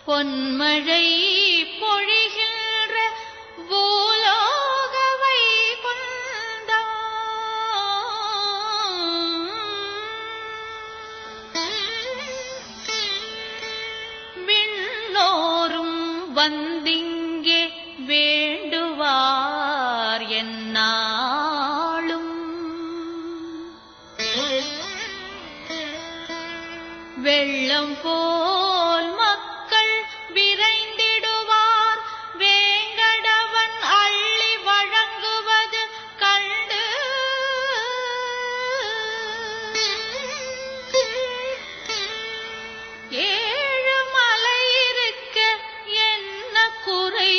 பொன்மழை பொழிகின்ற பூலோக வைகுந்தா விண்ணோரும் வந்திங்கே வேண்டுவார் என்னாலும் வெள்ளம் போல் மக்கள் விரைந்திடுவார் வேங்கடவன் அள்ளி வழங்குவது கண்டு ஏழு மலை இருக்க என்ன குறை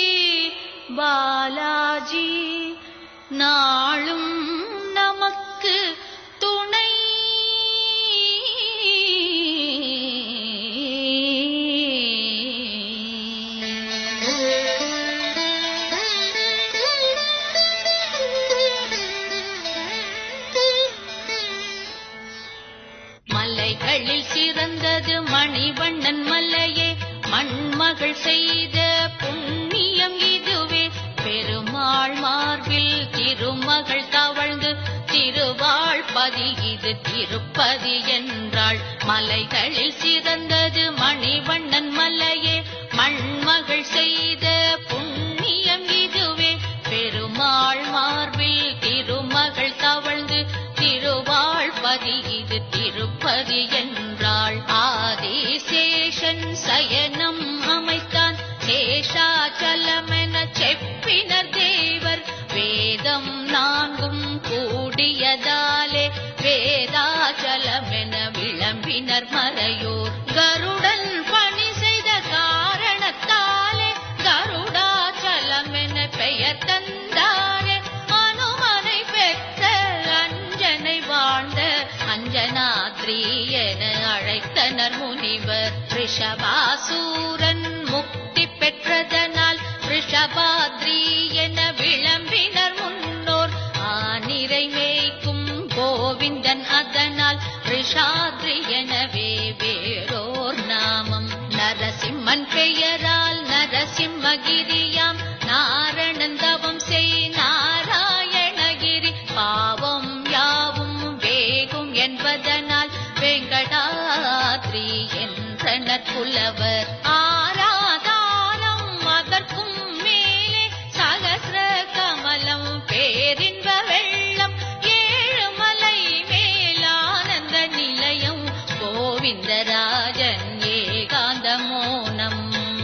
பாலாஜி நாளும் நமக்கு துணை மலைகளில் சிறந்தது மணிவண்ணன் மலையே மண்மகள் செய்த புண்ணியம் இதுவே பெருமாள் மார்பில் திருமகள் தவழ்ந்து திருவாள் பதிகிது திருப்பதி என்றாள் மலைகளில் சிறந்தது மணிவண்ணன் மலையே மண்மகள் செய்த புண்ணியம் இதுவே பெருமாள் மார்பில் திருமகள் தவழ்ந்து திருவாள் பதிகிது திருப்பதி என்றாள் ஆதிசேஷன் சயனம் அமைத்தான் சேஷாச்சலமென செப்பினர் தேவர் வேதம் நான்கும் கூடியதாலே வேதாச்சலமென விளம்பினர் மறையோர் கருடன் பணி செய்த காரணத்தாலே கருடாச்சலமென பெயர் தந்தாரே அனுமனை பெற்ற அஞ்சனை வாழ்ந்த அஞ்சனாத்ரி என அழைத்தனர் முனிவர் ரிஷபாசூரன் முக்தி பெற்றதனால் ரிஷபாத்ரி என விளம்பினர் முன்னோர் ஆனிரை மேய்க்கும் கோவிந்தன் அதனால் ரிஷாத்ரி எனவே வேறோர் நாமம் நரசிம்மன் பெயரால் நரசிம்மகிரியாம் நாரணன் தவம் செய் நாராயணகிரி பாவம் யாவும் வேகும் என்பதனால் வெங்கடாத்ரி என்றனர் புலவர் ஆராதாரம் அதற்கும் மேலே சகசிர கமலம் பேரின்ப வெள்ளம் ஏழுமலை மேலானந்த நிலையம் கோவிந்தராஜன் ஏகாந்த மோனம்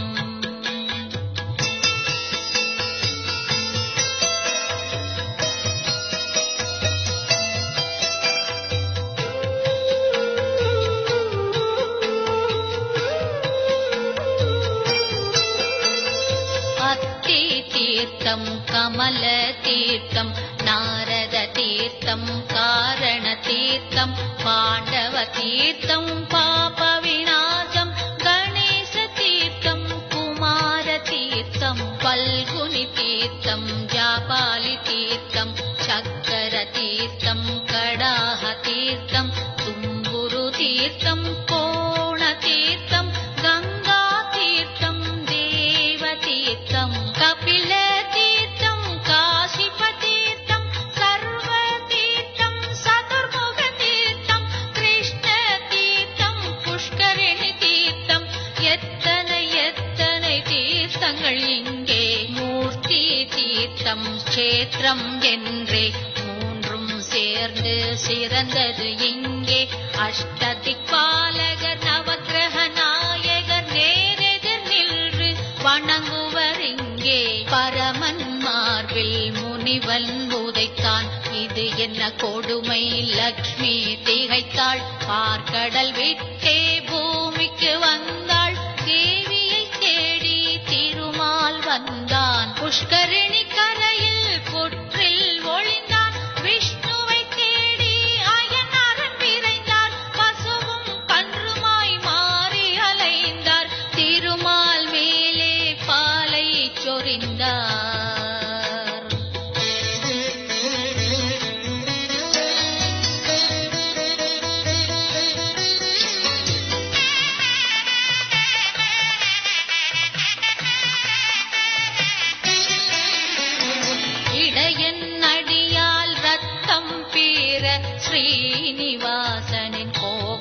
அத்தி தீர்த்தம் கமல தீர்த்தம் நாரத தீர்த்தம் காரண தீர்த்தம் பாண்டவ தீர்த்தம் பாப விநாசம் கணேச தீர்த்தம் குமார தீர்த்தம் பல்குனி தீர்த்தம் ஜாபாலி தீர்த்தம் சக்கர தீர்த்தம் கடாக தீர்த்தம் தும்புரு தீர்த்தம் கோண தீர்த்தம் கங்கா தீர்த்தம் தேவ தீர்த்தம் கபில தீர்த்தம் காசிப தீர்த்தம் சர்வ தீர்த்தம் சதுர்முக தீர்த்தம் கிருஷ்ண தீர்த்தம் புஷ்கரணி தீர்த்தம் எத்தனை எத்தனை தீர்த்தங்கள் இங்கே மூர்த்தி தீர்த்தம் கஷேத்திரம் என்றே மூன்றும் சேர்ந்து சிறந்தது இங்கே அஷ்டதிக்பாலகர் நவக்கிரக நாயகர் நேரெதிர் நின்று வணங்குவர் இங்கே பரமன் மார்பில் முனிவன் உதைத்தான் இது என்ன கொடுமை லக்ஷ்மி திகைத்தாள் பார்க்கடல் விட்டே பூமிக்கு வந்தாள் தேவியை தேடி திருமால் வந்தான் புஷ்கரிணி கரையில் புற்றில் ஒளிந்தான் விஷ்ணுவை தேடி அயனாரன் விரைந்தார் பசுவும் கன்றுமாய் மாறி அலைந்தார் திருமால் மேலே பாலை சொரிந்தார்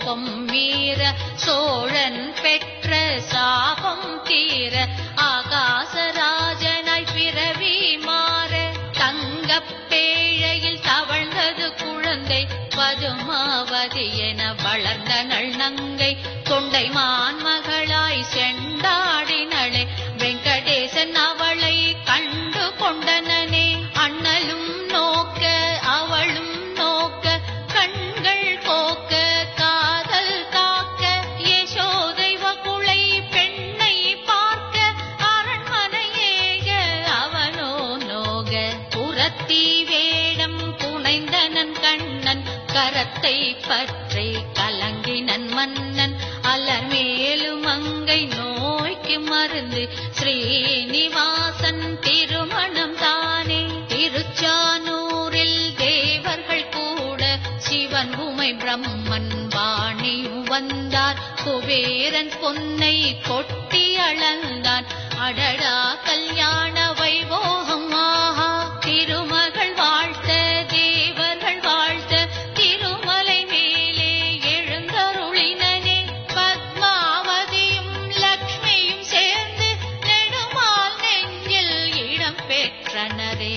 கோபம் மீற சோழன் பெற்ற சாபம் தீர ஆகாசராஜனாய் பிறவி மாற தங்கப் பேழையில் தவழ்ந்தது குழந்தை பதுமாவதி என வளர்ந்த நள் நங்கை தொண்டை மான் மகளாய் செண்டாடினளே வெங்கடேசன் அவளை கண்டு கொண்டனனே அண்ணலும் நோக்க அவளும் நோக்க கண்கள் கோக்க காதல் காக்க யசோதை வகுளை பெண்ணை பார்க்க அரண்மனையேக அவனோ நோக புறத்தி வேடம் புனைந்தனன் கண்ணன் கரத்தை பற்றி கலங்கினன் மன்னன் அலர் மேலும் அங்கை நோய்க்கு மருந்து ஸ்ரீனிவாசன் திருமணம் தானே திருச்சானூரில் தேவர்கள் கூட சிவன் உமை பிரம்மன் வாணியும் வந்தார் குபேரன் பொன்னை கொட்டி அளந்தான் அடடா கல்யாண வைபோகம் ஆஹா திருமகள் வாழ்த்த தேவர்கள் வாழ்த்த திருமலை மேலே எழுந்தருளினனே பத்மாவதியும் லக்ஷ்மியும் சேர்ந்து நெடுமால் நெஞ்சில் இடம் பெற்றனரே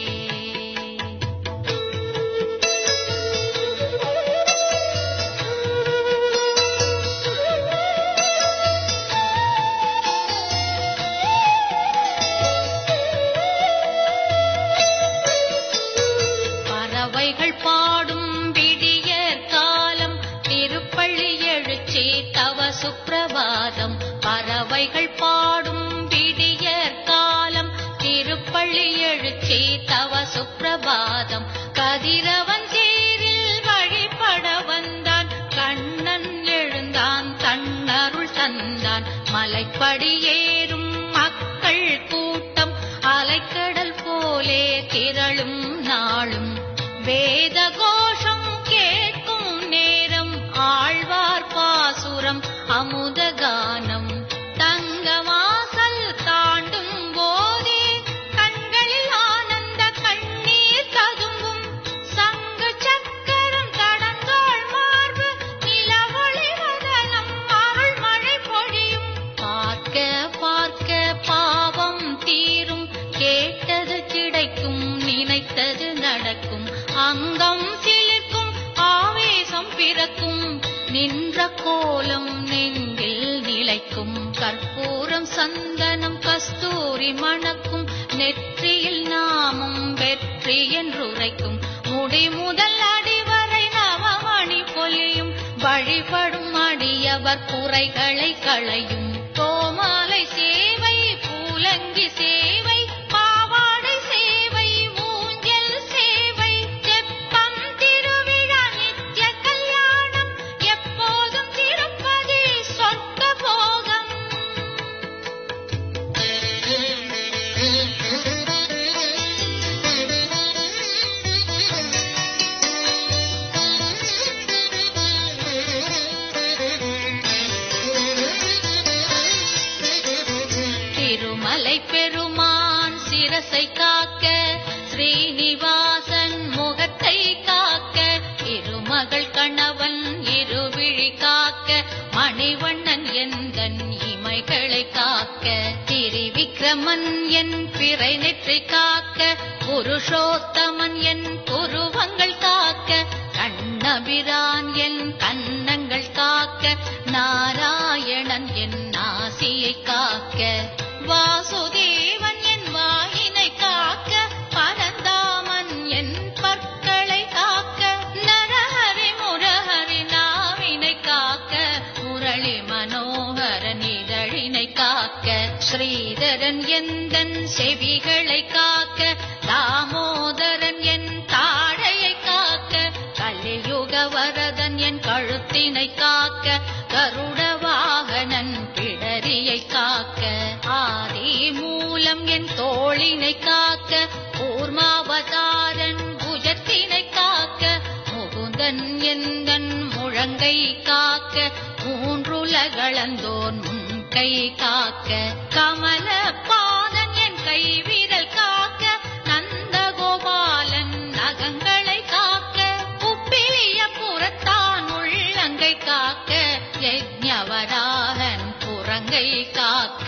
பறவைகள் பாடும் விடியற் காலம் திருப்பள்ளி எழுச்சி தவ சுப்பிரபாதம் பறவைகள் பாடும் விடியற் காலம் திருப்பள்ளி எழுச்சி தவ சுப்பிரபாதம் கதிரவன் தேரில் வழிபட வந்தான் கண்ணன் எழுந்தான் தன்னருள் தந்தான் மலைப்படி ஏறும் மக்கள் கூட்டம் அலைக்கடல் போலே திரளும் நாளும் வேத கோஷம் கேட்கும் நேரம் ஆழ்வார் பாசுரம் அமுத கானம் தங்க வாசல் தாண்டும் போதே கண்களில் ஆனந்த கண்ணீர் ததும்பும் சங்கு சக்கரம் தடங்காள் மார்பு நிலவொளி வதனம் அருள் மழை பொழியும் பார்க்க பார்க்க பாவம் தீரும் கேட்டது கிடைக்கும் நினைத்தது நடக்கும் அங்கம் சிலிர்க்கும் ஆவேசம் பிறக்கும் நின்ற கோலம் நெஞ்சில் நிலைக்கும் கற்பூரம் சந்தனம் கஸ்தூரி மணக்கும் நெற்றியில் நாமும் வெற்றி என்றுரைக்கும் முடி முதல் அடிவரை நவமணி பொலியும் வழிபடும் அடியவர் குறைகளை களையும் கோமாலை சேவை பூலங்கி சேவை பாவாடை சேவை ஊஞ்சல் சேவை தெப்பம் திருவிழா நித்ய கல்யாணம் எப்போதும் திருப்பதி சொர்க்க போகம் திருமலை பெருமான் சிரசை காக்க ஸ்ரீனிவாசன் முகத்தை காக்க இருமகள் கணவன் இருவிழி காக்க மணிவண்ணன் எந்தன் இமைகளை காக்க திரிவிக்ரமன் என் பிறை நெற்றி காக்க புருஷோத்தமன் என் புருவங்கள் காக்க கண்ணபிரான் என் கன்னங்கள் காக்க நாராயணன் என் ஆசியை காக்க வாசுதேவன் என் வாயினை காக்க பரந்தாமன் என் பற்களை காக்க நரஹரி முரஹரி நாவினை காக்க முரளி மனோகரன் இதழினை காக்க ஸ்ரீதரன் எந்தன் செவிகளை காக்க தாமோதரன் என் தாழையை காக்க கலியுக வரதன் என் கழுத்தினை காக்க கருட வாகனன் பிடரியை காக்க ஆதி மூலம் என் தோளினை காக்க கூர்மாவதாரன் புஜத்தினை காக்க முகுந்தன் எந்தன் முழங்கை காக்க மூன்றுலகளந்தோன் முன் கை காக்க கமல பாதன் என் கை விரல் காக்க நந்தகோபாலன் நகங்களை காக்க உப்பிலிய புறத்தான் உள்ளங்கை உலகை காக்க யஜ்ஞவராகன் புறங்கை காக்க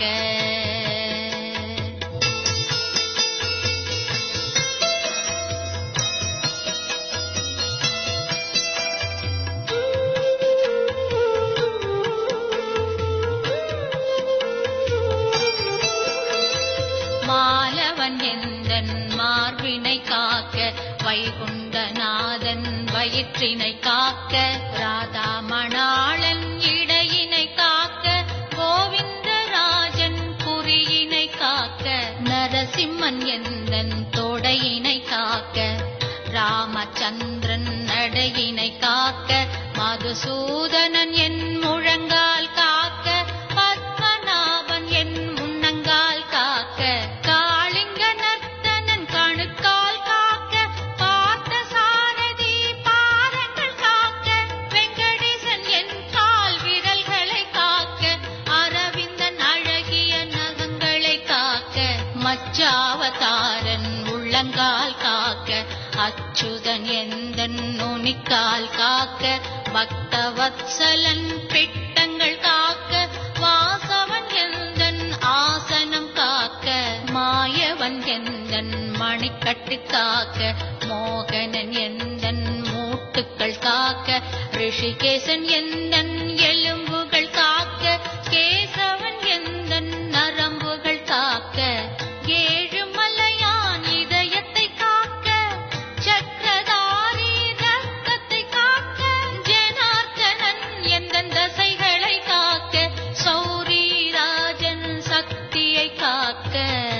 மாலவன் எந்தன் மார்பினை காக்க வைகுண்டநாதன் வயிற்றினை காக்க ராதாமணாளன் இடையினை காக்க கோவிந்தராஜன் குறியினை காக்க நரசிம்மன் எந்தன் தொடையினை காக்க ராமச்சந்திரன் நடையினை காக்க மதுசூதனன் என் முழங்கால் காக்க பத்மநாபன் என் முன்னங்கால் காக்க காளிங்க நர்த்தனன் கணுக்கால் காக்க பார்த்த சாரதி பாதங்கள் காக்க வெங்கடேசன் என் கால் விரல்களை காக்க அரவிந்தன் அழகிய நகங்களை காக்க மச்சாவதாரன் உள்ளங்கால் காக்க அச்சுதன் எந்தன் நுனிக்கால் காக்க பக்தவத்சலன் பிட்டங்கள் காக்க வாசவன் எந்தன் ஆசனம் காக்க மாயவன் எந்தன் மணிக்கட்டு காக்க மோகனன் எந்தன் மூட்டுக்கள் காக்க ரிஷிகேசன் எந்தன் எலும்புகள் காக்க கேசவன் எந்தன் நரம்புகள் காக்க ஏழு மலையான் இதயத்தை காக்க சக்கரதாரி ரத்தத்தை காக்க ஜனார்த்தனன் எந்தன் தசைகளை காக்க சௌரிராஜன் சக்தியை காக்க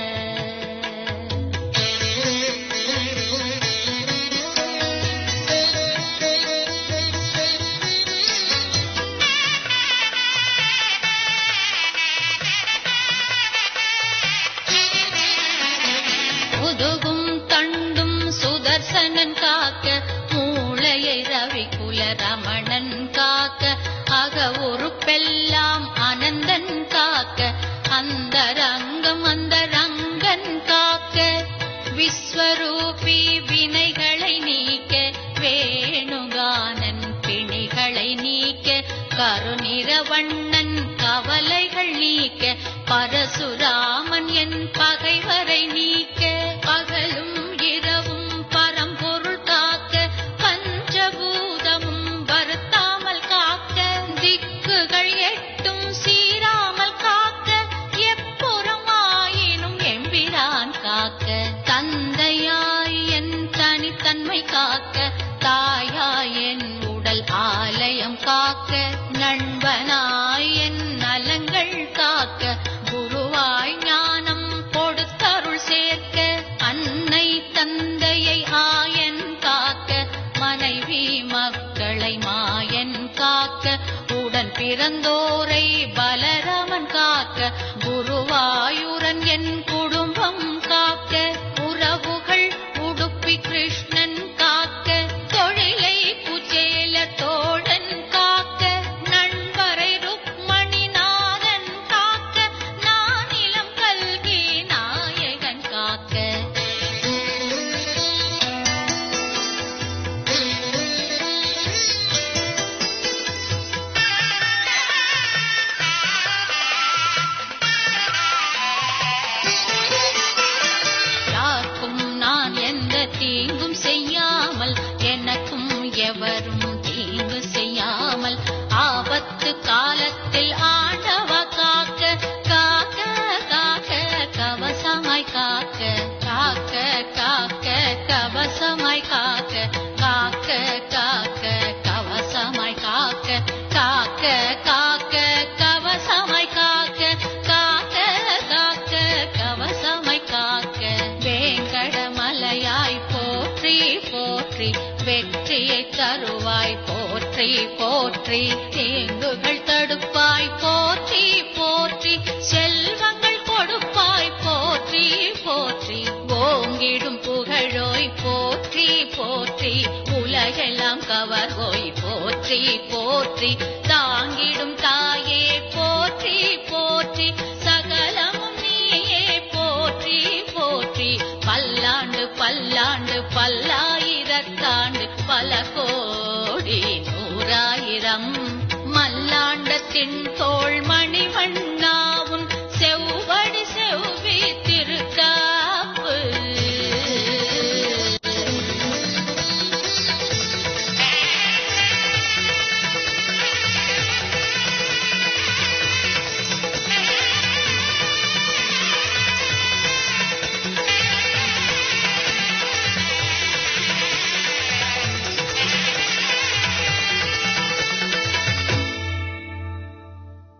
முதுகும் தண்டும் சுதர்சனன் காக்க மூளையை ரவிகுல ரமணன் காக்க அக உறுப்பெல்லாம் அனந்தன் காக்க அந்த ரங்கம் அந்த ரங்கன் காக்க விஸ்வரூபி வினைகளை நீக்க வேணுகானன் பிணிகளை நீக்க கருநிறவண்ணன் கவலைகள் நீக்க பரசுராமன் என் பகைவரை நீக்க பகலும் இரவும் பரம்பொருள் காக்க பஞ்சபூதமும் வருத்தாமல் காக்க திக்குகள் எட்டும் சீராமல் காக்க எப்புறமாயினும் எம்பிரான் காக்க தந்தையாய் என் தனித்தன்மை காக்க தாயாய் என் உடல் ஆலயம் காக்க நண்பனாய் என் நலங்கள் காக்க குருவாய் ஞானம் கொடுத்தருள் சேர்க்க அன்னை தந்தையை ஆயன் காக்க மனைவி மக்களை மாயன் காக்க உடன் பிறந்தோரை பலராமன் காக்க குருவாயூரன் என் குடும்பம் காக்க உறவுகள் உடுப்பி கிருஷ்ணன் காக்க தொழிலை குச்சேல தோழன் காக்க நண்பரை ருக்மணிநாதன் காக்க நானிலம் கல்கி நாயகன் காக்க யாருக்கும் நான் எந்த தீங்கும் செய்யாமல் எனக்கும் எவரும் தீங்கு செய்யாமல் ஆபத்து காலத்தில் ஆண்டவ காக்க காக்க காக்க கவசமாய் காக்க காக்க காக்க கவசமாய் காக்க காக்க காக்க கவசமாய் காக்க காக்க காக்க கவசமாய் காக்க காக்க காக்க கவசமாய் காக்க வேங்கடமலையாய் போற்றி போற்றி வெற்றியை தருவாய் போற்றி போற்றி தேங்குகள் தடுப்பாய் போற்றி போற்றி செல்வங்கள் கொடுப்பாய் போற்றி போற்றி ஓங்கிடும் புகழோய் போற்றி போற்றி உலகெல்லாம் கவர்வோய் போற்றி போற்றி தாங்கிடும் தாயே போற்றி போற்றி சகலமும் நீயே போற்றி போற்றி பல்லாண்டு பல்லாண்டு பல்லாயிரத்தாண்டு பல கோடி நூறாயிரம் தென் தோள் மணிவண்ணா